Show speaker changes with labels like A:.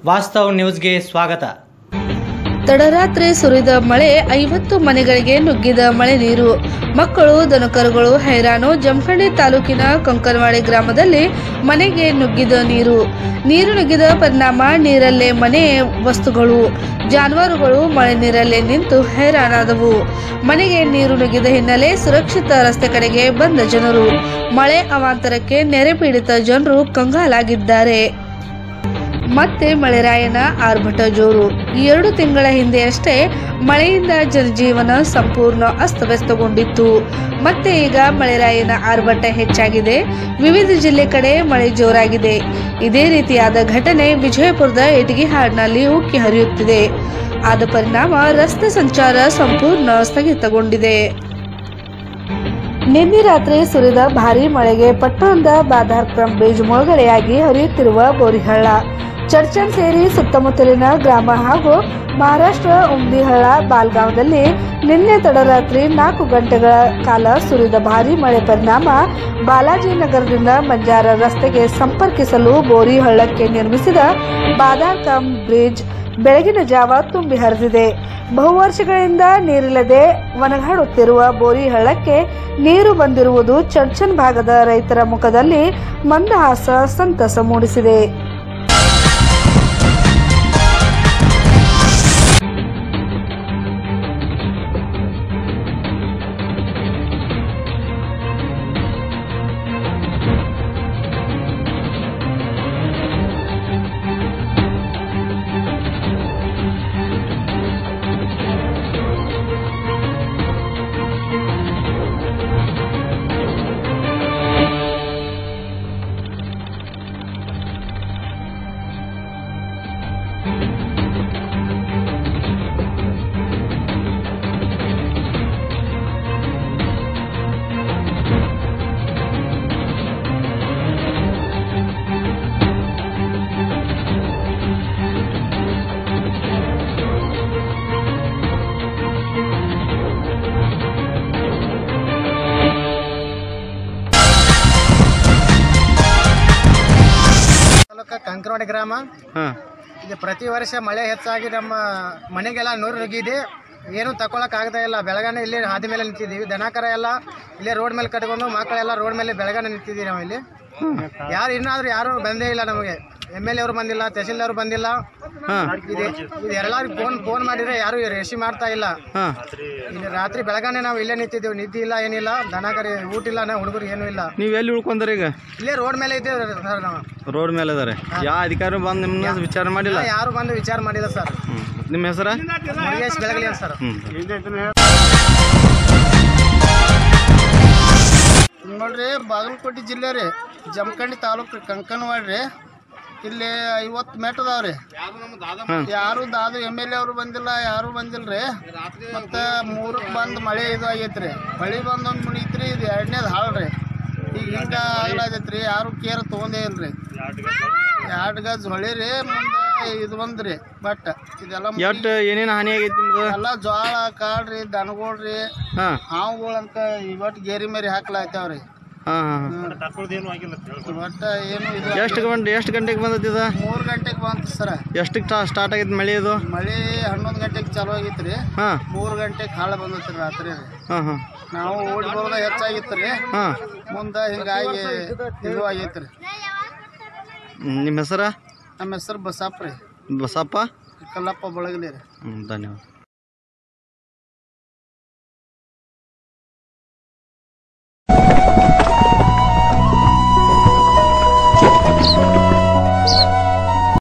A: ವಾಸ್ತವ್ ನ್ಯೂಸ್ಗೆ ಸ್ವಾಗತ
B: ತಡರಾತ್ರಿ ಸುರಿದ ಮಳೆ ಐವತ್ತು ಮನೆಗಳಿಗೆ ನುಗ್ಗಿದ ಮಳೆ ನೀರು ಮಕ್ಕಳು ದನಕರುಗಳು ಹೈರಾಣು ಜಮಖಂಡಿ ತಾಲೂಕಿನ ಕಂಕನವಾಡಿ ಗ್ರಾಮದಲ್ಲಿ ಮನೆಗೆ ನುಗ್ಗಿದ ನೀರು ನೀರು ನುಗ್ಗಿದ ಪರಿಣಾಮ ನೀರಲ್ಲೇ ಮನೆ ವಸ್ತುಗಳು ಜಾನುವಾರುಗಳು ಮಳೆ ನೀರಲ್ಲೇ ನಿಂತು ಹೈರಾಣಾದವು ಮನೆಗೆ ನೀರು ನುಗ್ಗಿದ ಹಿನ್ನೆಲೆ ಸುರಕ್ಷಿತ ರಸ್ತೆ ಕಡೆಗೆ ಬಂದ ಜನರು ಮಳೆ ಅವಾಂತರಕ್ಕೆ ನೆರೆ ಪೀಡಿತ ಜನರು ಕಂಗಾಲಾಗಿದ್ದಾರೆ ಮತ್ತೆ ಮಳೆರಾಯನ ಆರ್ಭಟ ಜೋರು ಈ ಎರಡು ತಿಂಗಳ ಹಿಂದೆಯಷ್ಟೇ ಮಳೆಯಿಂದ ಜನಜೀವನ ಸಂಪೂರ್ಣ ಅಸ್ತವ್ಯಸ್ತಗೊಂಡಿತ್ತು ಮತ್ತೆ ಈಗ ಮಳೆರಾಯನ ಆರ್ಭಟ ಹೆಚ್ಚಾಗಿದೆ ವಿವಿಧ ಜಿಲ್ಲೆ ಕಡೆ ಮಳೆ ಜೋರಾಗಿದೆ ಇದೇ ರೀತಿಯಾದ ಘಟನೆ ವಿಜಯಪುರದ ಇಟಗಿಹಾಡ್ನಲ್ಲಿ ಉಕ್ಕಿ ಹರಿಯುತ್ತಿದೆ ಆದ ಪರಿಣಾಮ ರಸ್ತೆ ಸಂಚಾರ ಸಂಪೂರ್ಣ ಸ್ಥಗಿತಗೊಂಡಿದೆ ನಿನ್ನೆ ರಾತ್ರಿ ಸುರಿದ ಭಾರೀ ಮಳೆಗೆ ಪಟ್ಟಣದ ಬಾದಾರ್ಕ್ರಮ್ ಬ್ರಿಡ್ಜ್ ಮುಳುಗಡೆಯಾಗಿ ಹರಿಯುತ್ತಿರುವ ಬೋರಿಹಳ್ಳ ಚರ್ಚನ್ ಸೇರಿ ಸುತ್ತಮುತ್ತಲಿನ ಗ್ರಾಮ ಹಾಗೂ ಮಹಾರಾಷ್ಟ್ರ ಉಮ್ದಿಹಳ್ಳ ಬಾಲ್ಗಾಂವದಲ್ಲಿ ನಿನ್ನೆ ತಡರಾತ್ರಿ ನಾಲ್ಕು ಗಂಟೆಗಳ ಕಾಲ ಸುರಿದ ಭಾರೀ ಮಳೆ ಪರಿಣಾಮ ಬಾಲಾಜಿ ನಗರದಿಂದ ಬಂಜಾರ ರಸ್ತೆಗೆ ಸಂಪರ್ಕಿಸಲು ಬೋರಿಹಳ್ಳಕ್ಕೆ ನಿರ್ಮಿಸಿದ ಬಾದಾರ್ಕಮ್ ಬ್ರಿಡ್ಜ್ ಬೆಳಗಿನ ಜಾವ ತುಂಬಿ ಹರಿದಿದೆ ಬಹುವರ್ಷಗಳಿಂದ ನೀರಿಲ್ಲದೆ ಒಣಗಾಡುತ್ತಿರುವ ಬೋರಿ ಹಳ್ಳಕ್ಕೆ ನೀರು ಬಂದಿರುವುದು ಚರ್ಚನ್ ಭಾಗದ ರೈತರ ಮುಖದಲ್ಲಿ ಮಂದಹಾಸ ಸಂತಸ ಮೂಡಿಸಿದೆ
C: ತಾಲೂಕ ಕಂಕರವಾಡಿ ಗ್ರಾಮ
A: ಹಾಂ
C: ಇದು ಪ್ರತಿ ವರ್ಷ ಮಳೆ ಹೆಚ್ಚಾಗಿ ನಮ್ಮ ಮನೆಗೆಲ್ಲ ನೀರು ನುಗ್ಗಿದೆ ಏನು ತಗೊಳಕ್ ಆಗದೇ ಇಲ್ಲ ಬೆಳಗಾನೆ ಇಲ್ಲಿ ಹಾದಿ ಮೇಲೆ ನಿಂತಿದ್ದೀವಿ ದನಕರ ಎಲ್ಲ ಇಲ್ಲೇ ರೋಡ್ ಮೇಲೆ ಕಟ್ಕೊಂಡು ಮಕ್ಕಳೆಲ್ಲ ರೋಡ್ ಮೇಲೆ ಬೆಳಗಾನೆ ನಿಂತಿದ್ದೀವಿ ನಾವು ಇಲ್ಲಿ ಯಾರು ಇನ್ನಾದ್ರೂ ಯಾರು ಬಂದೇ ಇಲ್ಲ ನಮಗೆ ಎಮ್ ಎಲ್ ಎ ಅವರು ಬಂದಿಲ್ಲ ತಹಸೀಲ್ದಾರ್ ಬಂದಿಲ್ಲ
A: ಹಾಂ
C: ಇದೆ ಇದು ಎಲ್ಲರಿಗೂ ಫೋನ್ ಫೋನ್ ಮಾಡಿದ್ರೆ ಯಾರು ರೆಸಿ ಮಾಡ್ತಾ ಇಲ್ಲ
A: ಹಾಂ
C: ಇಲ್ಲಿ ರಾತ್ರಿ ಬೆಳಗಾನೆ ನಾವು ಇಲ್ಲೇ ನಿಂತಿದ್ದೀವಿ ನಿದ್ದೆ ಇಲ್ಲ ಏನಿಲ್ಲ ದನಕರಿ ಊಟ ಇಲ್ಲ ನಾವು ಹುಡುಗರು ಏನೂ ಇಲ್ಲ
A: ನೀವು ಎಲ್ಲಿ ಉಳ್ಕೊಂಡ್ರಿ ಈಗ
C: ಇಲ್ಲೇ ರೋಡ್ ಮೇಲೆ ಇದ್ದೇವೆ ಸರ್ ನಾವು
A: ರೋಡ್ ಮೇಲೆ ಅದಾರೆ ಯಾವ ಅಧಿಕಾರಿ ಬಂದು ನಿಮ್ಮನ್ನ ವಿಚಾರ ಮಾಡಿಲ್ಲ
C: ಯಾರು ಬಂದು ವಿಚಾರ ಮಾಡಿಲ್ಲ ಸರ್
A: ಹ್ಮ್. ನಿಮ್ಮ ಹೆಸರ
C: ಮುರುಗೇಶ್ ಬೆಳಗಲಿ ಅಂತ ಸರ್
A: ಹ್ಞೂ
C: ನೋಡ್ರಿ ಬಾಗಲಕೋಟೆ ಜಿಲ್ಲೆ ರೀ ಜಮಖಂಡಿ ತಾಲೂಕು ಕಂಕನವಾಡಿ ರೀ ಇಲ್ಲಿ ಐವತ್ತು ಮೆಟ್ ಅದಾವ್ರಿ
A: ಹಾಂ
C: ಯಾರು ದಾದು ಎಮ್ ಎಲ್ ಎ ಅವರು ಬಂದಿಲ್ಲ ಯಾರು ಬಂದಿಲ್ರಿ ಮತ್ತು ಮೂರಕ್ಕೆ ಬಂದು ಮಳೆ ಇದು ಆಗೈತ್ರಿ ಮಳೆ ಬಂದೊಂದು ಮುಣೀತ್ರಿ ಇದು ಎರಡನೇದು ಹಾಳ್ರಿ ಈಗ ಹಿಂಗೆ ಆಗ್ಲಾಗೈತ್ರಿ ಯಾರು ಕೇರ್ ತೊಗೊಂಡೇ ಇಲ್ರಿ ಎರಡು ಗಜ್ ಹೊಳಿ ರೀ ಮುಂದೆ ಇದು ಬಂದ್ರಿ ಬಟ್ ಇದೆಲ್ಲ ಮುಗಿ-
A: ಎಷ್ಟು ಏನೇನು ಹಾನಿ ಆಗೈತಿ ನಿಮ್ದು
C: ಎಲ್ಲ ಜ್ವಾಳ ಕಾಳ್ರಿ ದನಗಳ್ರಿ
A: ಹಾಂ
C: ಹಾವುಗಳು ಅಂತ ಇವತ್ತು ಗೇರಿ ಮೇರಿ ಹಾಕ್ಲಾಗ್ತಾವ್ರಿ
A: ಹಾಂ ಹಾಂ
C: ಒಟ್ಟ ಏನು ಇದು
A: ಎಷ್ಟು ಗಂಟೆ ಎಷ್ಟು ಗಂಟೆಗೆ ಬಂದದ್ದು ಇದು
C: ಮೂರು ಗಂಟೆಗೆ ಬಂತು ಸರ
A: ಎಷ್ಟಕ್ಕೆ ಸ್ಟಾರ್ಟ್ ಆಗೈತೆ ಮಳೆ ಇದು
C: ಮಳೆ ಹನ್ನೊಂದು ಗಂಟೆಗೆ ಚಾಲು ಆಗೈತ್ರಿ
A: ಹಾಂ
C: ಮೂರು ಗಂಟೆಗೆ ಹಾಳ ಬಂದತ್ರಿ ರಾತ್ರಿ ರೀ
A: ಹಾಂ ಹಾಂ
C: ನಾವು ಓಡಿ ಬರೋದ ಹೆಚ್ಚಾಗಿತ್ತು ರೀ
A: ಹಾಂ
C: ಮುಂದೆ ಹಿಂಗಾಗಿ ಇದು ಆಗೈತ್ರಿ
A: ನಿಮ್ಮ ಹೆಸರ
C: ನಮ್ಮ ಹೆಸರು ಬಸಪ್ಪ ರೀ
A: ಬಸಪ್ಪ
C: ಕಲ್ಲಪ್ಪ ಬಳಗಲಿ ರೀ
A: ಹ್ಞೂ ಧನ್ಯವಾದ